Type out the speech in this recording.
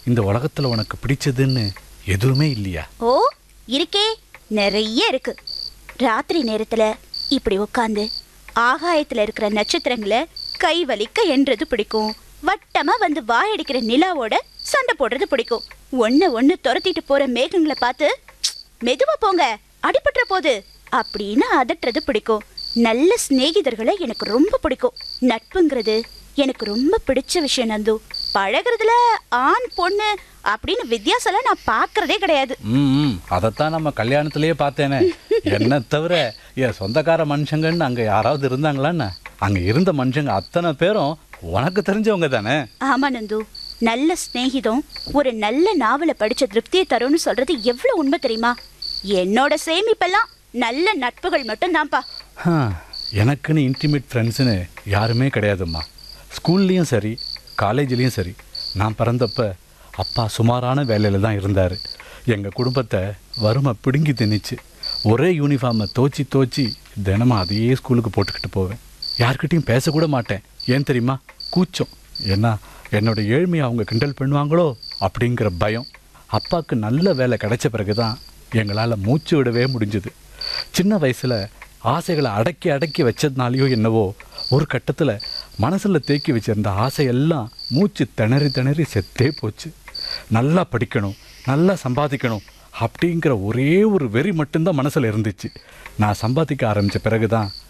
இந்த உலகத்துல உனக்கு பிடிச்சதுன்னு எதுவுமே இல்லையா ஓ இருக்கே நிறைய இருக்கு ராத்திரி நேரத்துல இப்படி உட்காந்து ஆகாயத்துல இருக்கிற நட்சத்திரங்களை கை வலிக்க என்றது பிடிக்கும் வட்டமா வந்து வாயடிக்கிற நிலாவோட சண்டை போடுறது பிடிக்கும் ஒண்ணு ஒண்ணு துரத்திட்டு போற மேகங்களை பார்த்து "ப்ச், மெதுவா போங்க அடிபட்டுற போது அப்படின்னு அதட்டுறது பிடிக்கும் நல்ல சிநேகிதர்களை எனக்கு ரொம்ப பிடிக்கும் நட்புங்கிறது எனக்கு ரொம்ப பிடிச்ச விஷயம் நந்து பழகுறதுல ஆண் பொண்ணு அப்படின்னு வித்தியாசம்லாம் நான் பார்க்கறதே கிடையாது ம் அதைத்தான் நம்ம கல்யாணத்திலேயே பார்த்தேனே என்ன தவிர என் சொந்தக்கார மனுஷங்கன்னு அங்கே யாராவது இருந்தாங்களான்னு அங்கே இருந்த மனுஷங்க அத்தனை பேரும் உனக்கு தெரிஞ்சவங்க தானே ஆமா நந்து நல்ல சிநேகிதம் ஒரு நல்ல நாவலை படிச்ச திருப்தியை தரும்னு சொல்றது எவ்வளவு உண்மை தெரியுமா என்னோட சேமிப்பெல்லாம் நல்ல நட்புகள் மட்டும்தான்ப்பா ஹா, எனக்குன்னு இன்டிமேட் ஃப்ரெண்ட்ஸுன்னு யாருமே கிடையாதும்மா ஸ்கூல்லேயும் சரி காலேஜ்லேயும் சரி நான் பிறந்தப்ப அப்பா சுமாரான வேலையில் தான் இருந்தார் எங்கள் குடும்பத்தை வறுமை பிடுங்கி திணிச்சு ஒரே யூனிஃபார்மை தோச்சி தோச்சி தினமும் அதையே ஸ்கூலுக்கு போட்டுக்கிட்டு போவேன் யார்கிட்டயும் பேசக்கூட மாட்டேன் ஏன் தெரியுமா கூச்சம் ஏன்னா என்னோட ஏழ்மையை அவங்க கிண்டல் பண்ணுவாங்களோ அப்படிங்கிற பயம் அப்பாவுக்கு நல்ல வேலை கிடைச்ச பிறகு தான் எங்களால் மூச்சு விடவே முடிஞ்சது சின்ன வயசில் ஆசைகளை அடக்கி அடக்கி வச்சதுனாலையோ என்னவோ ஒரு கட்டத்தில் மனசில் தேக்கி வச்சிருந்த ஆசையெல்லாம் மூச்சு திணறி திணறி செத்தே போச்சு நல்லா படிக்கணும் நல்லா சம்பாதிக்கணும் அப்படிங்கிற ஒரே ஒரு வெறி மட்டும்தான் மனசில் இருந்துச்சு நான் சம்பாதிக்க ஆரம்பித்த பிறகு தான்